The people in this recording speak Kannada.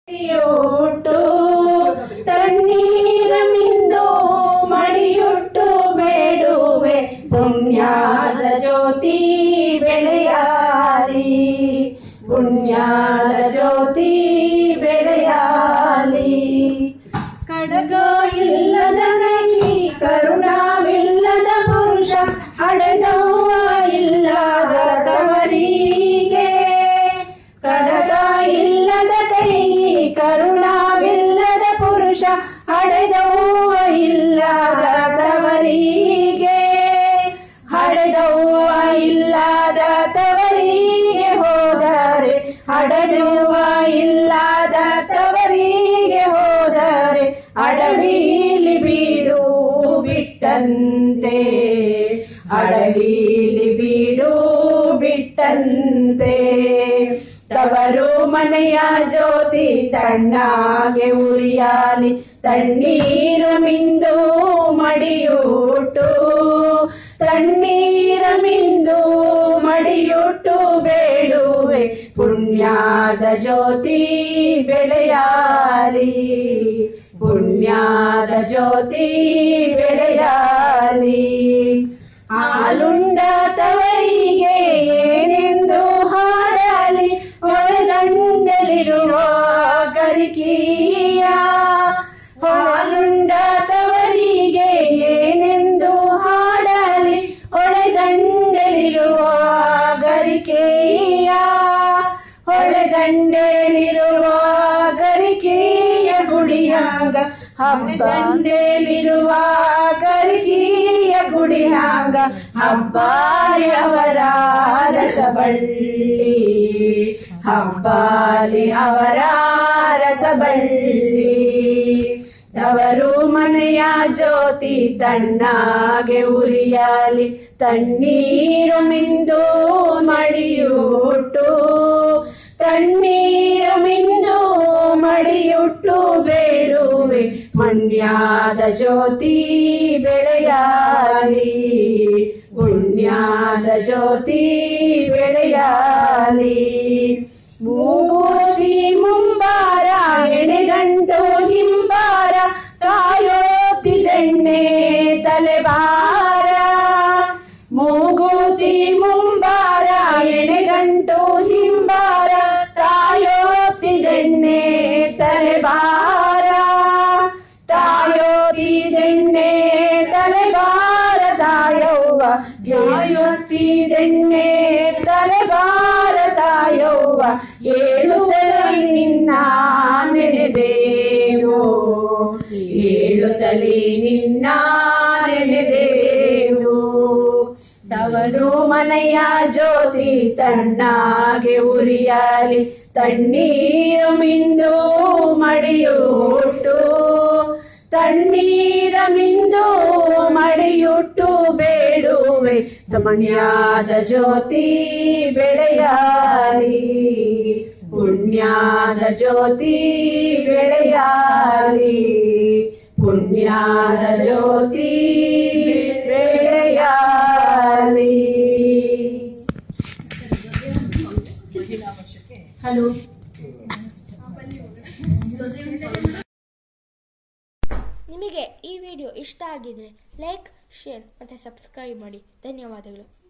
ಮಡಿಯುಟ್ಟು ತಣ್ಣೀರ ಮಿಂದು ಮಡಿಯುಟ್ಟು ಬೇಡುವೆ ಪುಣ್ಯದ ಜ್ಯೋತಿ ಬೆಳೆಯಾಲಿ ಪುಣ್ಯದ ಜ್ಯೋತಿ ಬೆಳೆಯಾಲಿ ಕಡಗ ಇಲ್ಲದ ಕೈ ಕರುಣವಿಲ್ಲದ ಪುರುಷ ಹಡೆದವ್ವ ಇಲ್ಲದ ತವರಿಗೆ ಕಡಗ ಇಲ್ಲದ ಕೈ ಕರುಣವಿಲ್ಲದ ಪುರುಷ ಹಡೆದವ್ವ ಇಲ್ಲದ ತವರಿಗೆ ಹಡೆದವ್ವ ಇಲ್ಲದ ತವರಿಗೆ ಹೋದರೆ ಹಡೆದವ್ವ ಇಲ್ಲದ ತವರಿಗೆ ಹೋದರೆ ಅಡವಿಲಿ ಬೀಡು ಬಿಟ್ಟಂತೆ ಅಡವಿಲಿ ಬೀಡು ಬಿಟ್ಟಂತೆ ತವರು ಮನೆಯ ಜ್ಯೋತಿ ತಣ್ಣಾಗೆ ಉರಿಯಾಲಿ ತಣ್ಣೀರು ಮಿಂದು ಮಡಿಯುಟ್ಟು ತಣ್ಣೀರ ಮಿಂದು ಮಡಿಯುಟ್ಟು ಬೇಡುವೆ ಪುಣ್ಯದ ಜ್ಯೋತಿ ಬೆಳೆಯಾಲಿ ಪುಣ್ಯದ ಜ್ಯೋತಿ ಬೆಳೆಯಾಲಿ ಹಾಲುಂಡ ತವರಿಗೆ ಏನೆಂದು ಹಾಡಲಿ ಒಳದಂಡಲಿರುವ ಗರಿಕೀಯ ಹಾಲುಂಡ ತವರಿಗೆ ಏನೆಂದು ಹಾಡಲಿ ಒಳೆದಂಡಲಿರುವ ಗರಿಕೆಯ ಹೊಳೆದಂಡೆಲಿರುವ ಗರಿಕೆಯ ಗುಡಿಯಾಂಗ ಹಬ್ಬದಂಡೆಲಿರುವ ಗರಿಕೆಯ ಗುಡಿಯಾಂಗ ಹಬ್ಬಾಲಿ ಅವರ ರಸಬಳ್ಳಿ ಹಬ್ಬಾಲಿ ಅವರ ರಸಬಳ್ಳಿ ತವರು ಮನೆಯ ಜ್ಯೋತಿ ತಣ್ಣಾಗೆ ಉರಿಯಾಲಿ ತಣ್ಣೀರು ಮಿಂದು ಮಡಿಯುಟ್ಟು ತಣ್ಣೀರು ಮಿಂದು ಮಡಿಯುಟ್ಟು ಬೇಡುವೆ ಮಣ್ಯಾದ ಜ್ಯೋತಿ ಬೆಳೆಯಾಲಿ ಪುಣ್ಯದ ಜ್ಯೋತಿ ಬೆಳೆಯಾಲಿ ಮೂಗುತಿ ಮುಂಬಾರ ಎಣೆಗಂಟು ಹಿಂಬಾರ ಕಾಯೋತಿದೆಣ್ಣೆ ತಲೆಬಾರ ಮೂಗುತಿ ಮುಂಬಾರ ಎಣೆಗಂಟು ಹಿಂಬಾರ ತಾಯೋತಿದೆಣ್ಣೆ ತಲೆಬಾರ ತಾಯೋತಿದೆಣ್ಣೆ ತಲೆಬಾರ ತಾಯವ್ವ ಯಾಯೊತ್ತಿದೆಣ್ಣೆ ತಲೆಬಾರ ತಾಯವ್ವ ಏಳುತ್ತಲೇ ನಿನ್ನ ನೆನೆದೇವೋ ಏಳುತ್ತಲೇ ನಿನ್ನ ನೆನೆದೇವೋ ತವರು ಮನೆಯ ಜ್ಯೋತಿ ತಣ್ಣಾಗೆ ಉರಿಯಾಲಿ ತಣ್ಣೀರು ಮಿಂದು ಮಡಿಯುಟ್ಟು ತಣ್ಣೀರ ಮಿಂದು ಮಡಿಯುಟ್ಟು ಬೇಡುವೆ ತಮಣ್ಯಾದ ಜ್ಯೋತಿ ಬೆಳೆಯಾಲಿ ಪುಣ್ಯದ ಜ್ಯೋತಿ ಬೆಳೆಯಾಲಿ ಪುಣ್ಯದ ಜ್ಯೋತಿ ಬೆಳೆಯಾಲಿ ಹಲೋ ನಿಮಗೆ ಈ ವಿಡಿಯೋ ಇಷ್ಟ ಆಗಿದ್ರೆ ಲೈಕ್ ಶೇರ್ ಮತ್ತು ಸಬ್ಸ್ಕ್ರೈಬ್ ಮಾಡಿ ಧನ್ಯವಾದಗಳು